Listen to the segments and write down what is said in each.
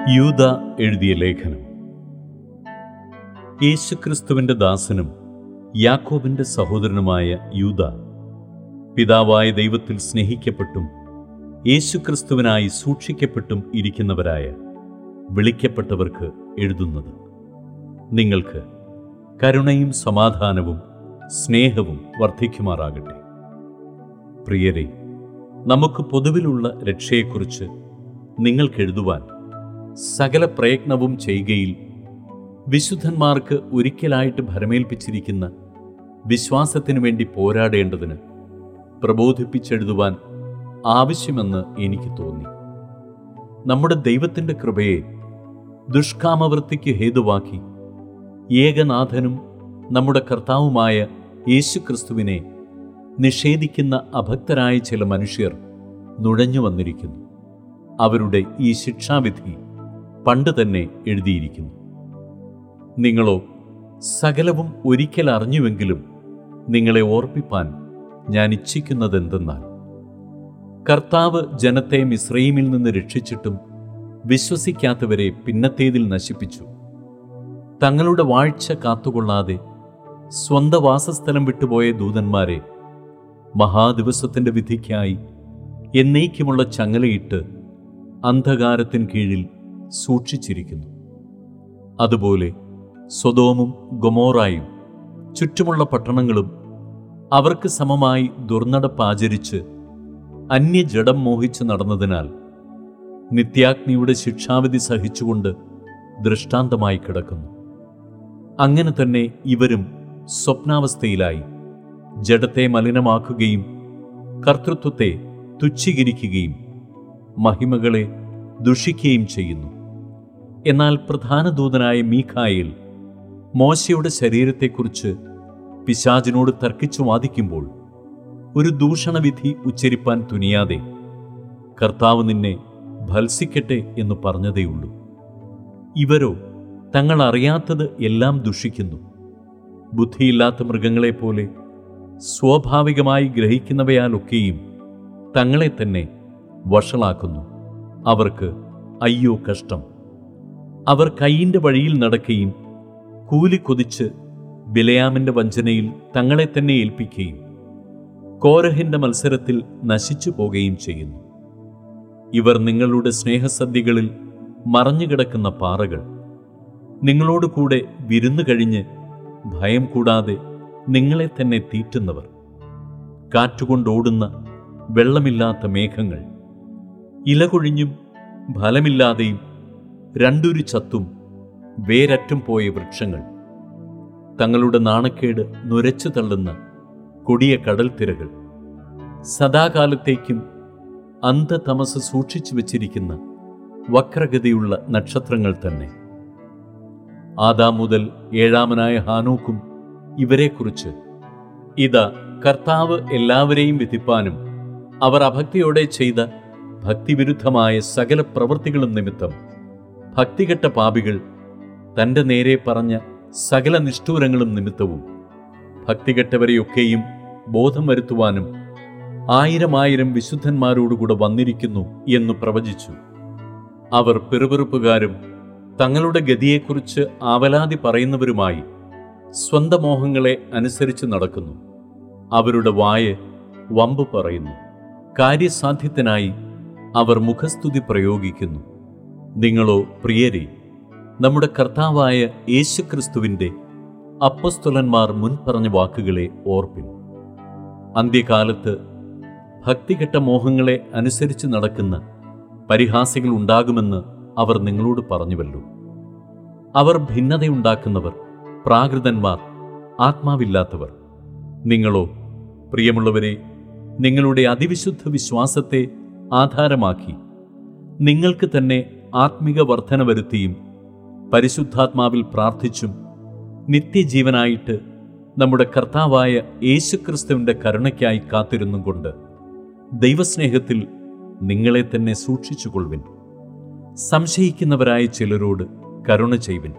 യൂത എഴുതിയ ലേഖനം യേശുക്രിസ്തുവിന്റെ ദാസനും യാക്കോബിന്റെ സഹോദരനുമായ യൂത പിതാവായ ദൈവത്തിൽ സ്നേഹിക്കപ്പെട്ടും യേശുക്രിസ്തുവിനായി സൂക്ഷിക്കപ്പെട്ടും ഇരിക്കുന്നവരായ വിളിക്കപ്പെട്ടവർക്ക് എഴുതുന്നത് നിങ്ങൾക്ക് കരുണയും സമാധാനവും സ്നേഹവും വർദ്ധിക്കുമാറാകട്ടെ പ്രിയരെ നമുക്ക് പൊതുവിലുള്ള രക്ഷയെക്കുറിച്ച് നിങ്ങൾക്കെഴുതുവാൻ സകല പ്രയത്നവും ചെയ്യുകയിൽ വിശുദ്ധന്മാർക്ക് ഒരിക്കലായിട്ട് ഭരമേൽപ്പിച്ചിരിക്കുന്ന വിശ്വാസത്തിനു വേണ്ടി പോരാടേണ്ടതിന് പ്രബോധിപ്പിച്ചെഴുതുവാൻ ആവശ്യമെന്ന് എനിക്ക് തോന്നി നമ്മുടെ ദൈവത്തിൻ്റെ കൃപയെ ദുഷ്കാമവൃത്തിക്ക് ഹേതുവാക്കി ഏകനാഥനും നമ്മുടെ കർത്താവുമായ യേശുക്രിസ്തുവിനെ നിഷേധിക്കുന്ന അഭക്തരായ ചില മനുഷ്യർ നുഴഞ്ഞു വന്നിരിക്കുന്നു അവരുടെ ഈ ശിക്ഷാവിധി പണ്ട് തന്നെ എഴുതിയിരിക്കുന്നു നിങ്ങളോ സകലവും ഒരിക്കൽ അറിഞ്ഞുവെങ്കിലും നിങ്ങളെ ഓർപ്പിപ്പാൻ ഞാൻ ഇച്ഛിക്കുന്നതെന്തെന്നാൽ കർത്താവ് ജനത്തെ മിശ്രൈമിൽ നിന്ന് രക്ഷിച്ചിട്ടും വിശ്വസിക്കാത്തവരെ പിന്നത്തേതിൽ നശിപ്പിച്ചു തങ്ങളുടെ വാഴ്ച കാത്തുകൊള്ളാതെ സ്വന്ത വാസസ്ഥലം വിട്ടുപോയ ദൂതന്മാരെ മഹാദിവസത്തിന്റെ വിധിക്കായി എന്നേക്കുമുള്ള ചങ്ങലയിട്ട് അന്ധകാരത്തിൻ കീഴിൽ സൂക്ഷിച്ചിരിക്കുന്നു അതുപോലെ സ്വതോമും ഗൊമോറായും ചുറ്റുമുള്ള പട്ടണങ്ങളും അവർക്ക് സമമായി ദുർനടപ്പാചരിച്ച് അന്യജഡം മോഹിച്ച് നടന്നതിനാൽ നിത്യാഗ്നിയുടെ ശിക്ഷാവിധി സഹിച്ചുകൊണ്ട് ദൃഷ്ടാന്തമായി കിടക്കുന്നു അങ്ങനെ തന്നെ ഇവരും സ്വപ്നാവസ്ഥയിലായി ജഡത്തെ മലിനമാക്കുകയും കർത്തൃത്വത്തെ തുച്ഛീകരിക്കുകയും മഹിമകളെ ദുഷിക്കുകയും ചെയ്യുന്നു എന്നാൽ പ്രധാന ദൂതനായ മീഖായിൽ മോശയുടെ ശരീരത്തെക്കുറിച്ച് പിശാചിനോട് തർക്കിച്ചു വാദിക്കുമ്പോൾ ഒരു ദൂഷണവിധി ഉച്ചരിപ്പാൻ തുനിയാതെ കർത്താവ് നിന്നെ ഭത്സിക്കട്ടെ എന്ന് പറഞ്ഞതേയുള്ളൂ ഇവരോ തങ്ങൾ അറിയാത്തത് എല്ലാം ദുഷിക്കുന്നു ബുദ്ധിയില്ലാത്ത മൃഗങ്ങളെപ്പോലെ സ്വാഭാവികമായി ഗ്രഹിക്കുന്നവയാലൊക്കെയും തങ്ങളെ തന്നെ വഷളാക്കുന്നു അവർക്ക് അയ്യോ കഷ്ടം അവർ കൈയിൻ്റെ വഴിയിൽ നടക്കുകയും കൂലി കൊതിച്ച് ബിലയാമിൻ്റെ വഞ്ചനയിൽ തങ്ങളെ തന്നെ ഏൽപ്പിക്കുകയും കോരഹിൻ്റെ മത്സരത്തിൽ നശിച്ചു പോകുകയും ചെയ്യുന്നു ഇവർ നിങ്ങളുടെ സ്നേഹസദ്യകളിൽ മറഞ്ഞുകിടക്കുന്ന പാറകൾ നിങ്ങളോട് കൂടെ വിരുന്നു കഴിഞ്ഞ് ഭയം കൂടാതെ നിങ്ങളെ തന്നെ തീറ്റുന്നവർ കാറ്റുകൊണ്ടോടുന്ന വെള്ളമില്ലാത്ത മേഘങ്ങൾ ഇലകൊഴിഞ്ഞും ഫലമില്ലാതെയും രണ്ടുരു ചത്തും വേരറ്റും പോയ വൃക്ഷങ്ങൾ തങ്ങളുടെ നാണക്കേട് നുരച്ചു തള്ളുന്ന കൊടിയ കടൽ തിരകൾ സദാകാലത്തേക്കും അന്ധതമസ് സൂക്ഷിച്ചു വച്ചിരിക്കുന്ന വക്രഗതിയുള്ള നക്ഷത്രങ്ങൾ തന്നെ ആദാം മുതൽ ഏഴാമനായ ഹാനൂക്കും ഇവരെക്കുറിച്ച് ഇതാ കർത്താവ് എല്ലാവരെയും വിധിപ്പാനും അവർ അഭക്തിയോടെ ചെയ്ത ഭക്തിവിരുദ്ധമായ സകല പ്രവൃത്തികളും നിമിത്തം ഭക്തികെട്ട പാപികൾ തൻ്റെ നേരെ പറഞ്ഞ സകല നിഷ്ഠൂരങ്ങളും നിമിത്തവും ഭക്തികെട്ടവരെയൊക്കെയും ബോധം വരുത്തുവാനും ആയിരം ആയിരം വിശുദ്ധന്മാരോടുകൂടെ വന്നിരിക്കുന്നു എന്ന് പ്രവചിച്ചു അവർ പിറുപിറുപ്പുകാരും തങ്ങളുടെ ഗതിയെക്കുറിച്ച് ആവലാതി പറയുന്നവരുമായി സ്വന്തം മോഹങ്ങളെ അനുസരിച്ച് നടക്കുന്നു അവരുടെ വായ വമ്പ് പറയുന്നു കാര്യസാധ്യത്തിനായി അവർ മുഖസ്തുതി പ്രയോഗിക്കുന്നു നിങ്ങളോ പ്രിയരെ നമ്മുടെ കർത്താവായ യേശുക്രിസ്തുവിൻ്റെ അപ്പസ്തുലന്മാർ മുൻ പറഞ്ഞ വാക്കുകളെ ഓർപ്പിൻ അന്ത്യകാലത്ത് ഭക്തികെട്ട മോഹങ്ങളെ അനുസരിച്ച് നടക്കുന്ന പരിഹാസികൾ ഉണ്ടാകുമെന്ന് അവർ നിങ്ങളോട് പറഞ്ഞുവല്ലോ അവർ ഭിന്നതയുണ്ടാക്കുന്നവർ പ്രാകൃതന്മാർ ആത്മാവില്ലാത്തവർ നിങ്ങളോ പ്രിയമുള്ളവരെ നിങ്ങളുടെ അതിവിശുദ്ധ വിശ്വാസത്തെ ആധാരമാക്കി നിങ്ങൾക്ക് തന്നെ ആത്മിക വർധന വരുത്തിയും പരിശുദ്ധാത്മാവിൽ പ്രാർത്ഥിച്ചും നിത്യജീവനായിട്ട് നമ്മുടെ കർത്താവായ യേശുക്രിസ്തുവിൻ്റെ കരുണയ്ക്കായി കാത്തിരുന്നും കൊണ്ട് ദൈവസ്നേഹത്തിൽ നിങ്ങളെ തന്നെ സൂക്ഷിച്ചുകൊള്ളുവിൻ സംശയിക്കുന്നവരായ ചിലരോട് കരുണ ചെയ്വിൻ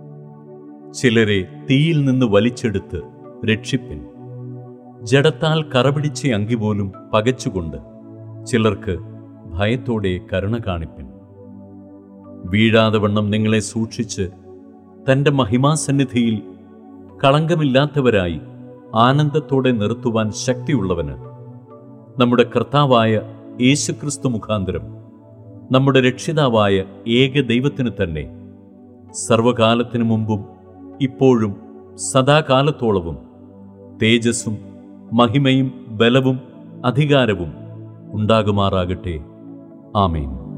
ചിലരെ തീയിൽ നിന്ന് വലിച്ചെടുത്ത് രക്ഷിപ്പിൻ ജഡത്താൽ കറപിടിച്ച അങ്കി പോലും പകച്ചുകൊണ്ട് ചിലർക്ക് ഭയത്തോടെ കരുണ കാണിപ്പിൻ വീഴാതെ വണ്ണം നിങ്ങളെ സൂക്ഷിച്ച് തൻ്റെ മഹിമാസന്നിധിയിൽ കളങ്കമില്ലാത്തവരായി ആനന്ദത്തോടെ നിർത്തുവാൻ ശക്തിയുള്ളവന് നമ്മുടെ കർത്താവായ യേശുക്രിസ്തു മുഖാന്തരം നമ്മുടെ രക്ഷിതാവായ ഏക ദൈവത്തിന് തന്നെ സർവകാലത്തിനു മുമ്പും ഇപ്പോഴും സദാകാലത്തോളവും തേജസ്സും മഹിമയും ബലവും അധികാരവും ഉണ്ടാകുമാറാകട്ടെ ആമേൻ